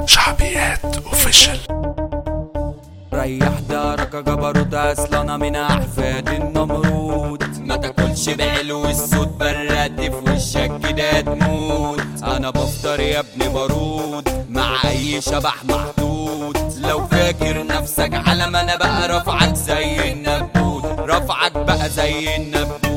شعبيات اوفيشال ريح دارك يا جبروت اصل انا من احفاد النمرود ما تاكلش بعلو الصوت برد في وشك كده تموت انا بفطر يا ابن بارود مع اي شبح محدود لو فاكر نفسك علم انا بقى رفعك زي النبوت رفعك بقى زي النبوت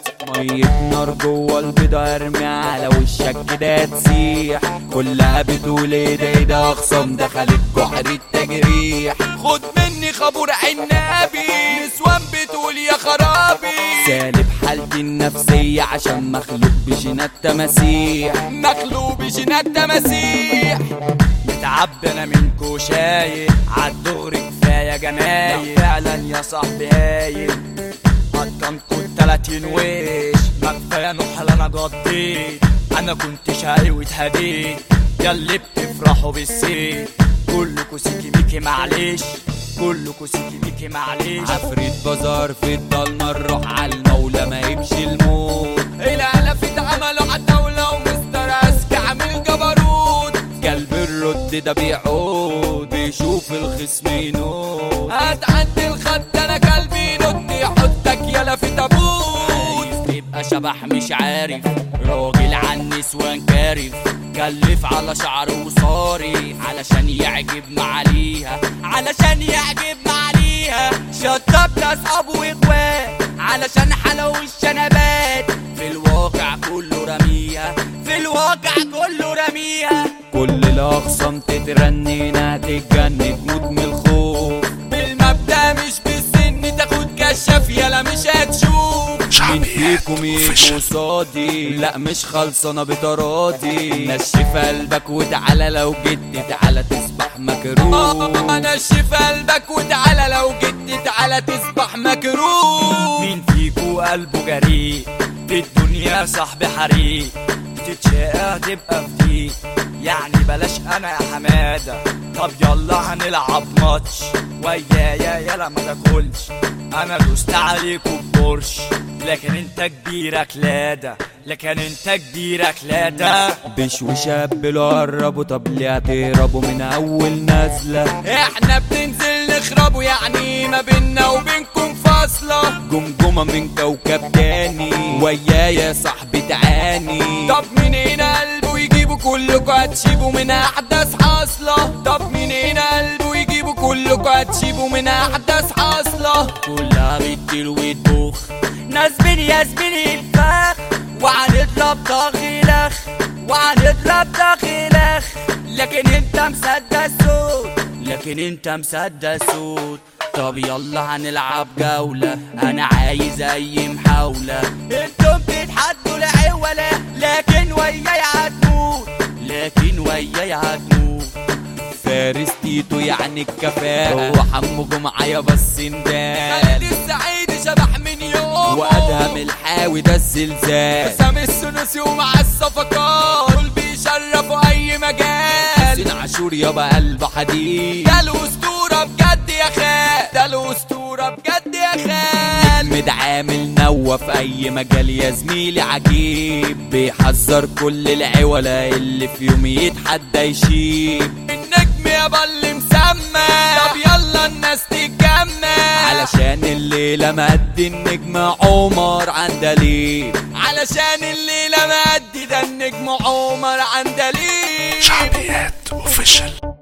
مية نار جوه البيضة ارمي على وشك كده تسيح كلها بتقول ايه ده ايه ده اخصم دخلت جحر التجريح خد مني خبور عنابي نسوان بتقول يا خرابي سالب حالتي النفسية عشان مخلوق بجنات تماسيح مخلوق بجنات تماسيح متعب انا منكو شايل عالدغري كفاية جمايل فعلا يا صاحبي هايل قطمكوا التلاتين ويش ما كفاية نحل انا قضيت انا كنت شقي واتهديت يا اللي بتفرحوا بالسيف كلكوا سيكي ميكي معلش كلكوا سيكي ميكي معلش عفريت بازار في الضلمة نروح على المولى ما يمشي الموت العلف اتعملوا عالدولة ومستر اسكى عامل جبروت قلب الرد ده بيعود بيشوف الخصم ينوت هتعدي الخد انا قلبي ينط يحطك يلا في تابوت تبقى شبح مش عارف راجل عن نسوان كارف كلف على شعره وصارف علشان يعجب معاليها علشان يعجب معاليها شطب لاصحابه واخوات علشان حلو الشنبات في الواقع كله رميها في الواقع كله رميها كل الاخصام تترنينا تتجن تموت من الخوف بالمبدا مش بالسن تاخد كشاف يلا مش هتشوف مين شعبيات فيكم يجوا اوفيشال قصادي لا مش خلصانه بتراضي نشف قلبك وتعالى لو جيت تعالى تسبح مكروه نشف قلبك وتعالى لو جيت تعالى تسبح مكروه مين فيكو قلبه جريء في الدنيا صاحبي حريق تتشاقى تبقى فديك يعني بلاش انا يا حماده طب يلا هنلعب ماتش ويايا يلا ما تاكلش انا دوست عليكوا ببورش لكن انت كبيرك لادا لكن انت كبيرك لادا بش وشاب لو قربوا طب ليه هتهربوا من اول نزله احنا بننزل نخربوا يعني ما بينا وبينكم فاصله جمجمه من كوكب تاني ويايا صاحبي تعاني طب منين قلبه يجيبوا كلكوا هتشيبوا من احداث حاصله طب منين قلبه يجيبوا كلكوا هتشيبوا من احداث حاصله كلها بتطير وتبوخ ناس بني يا زميلي الفخ وهنضرب ضغيلخ وهنضرب ضغيلخ لكن انت مصدق الصوت لكن انت مصدق الصوت طب يلا هنلعب جولة أنا عايز أي محاولة انتم بتتحدوا لعولة لكن وياي هتموت لكن وياي هتموت فارس تيتو يعني الكفاءة وحمو جمعة بس نداء خالد السعيد شبح من يوم وأدهم الحاوي ده الزلزال حسام السنوسي ومع الصفقات دول بيشرفوا أي مجال سين عاشور يابا قلب حديد ده الأسطورة بجد يا خال ده الأسطورة بجد يا خال نجم عامل نوى في أي مجال يا زميلي عجيب بيحذر كل العولة اللي في يوم يتحدى يشيب النجم يابا اللي مسمى طب يلا الناس تتجمع علشان الليلة مأدي النجم عمر عندليب علشان الليلة مأدي ده النجم عمر عندليب شعبيات اوفيشال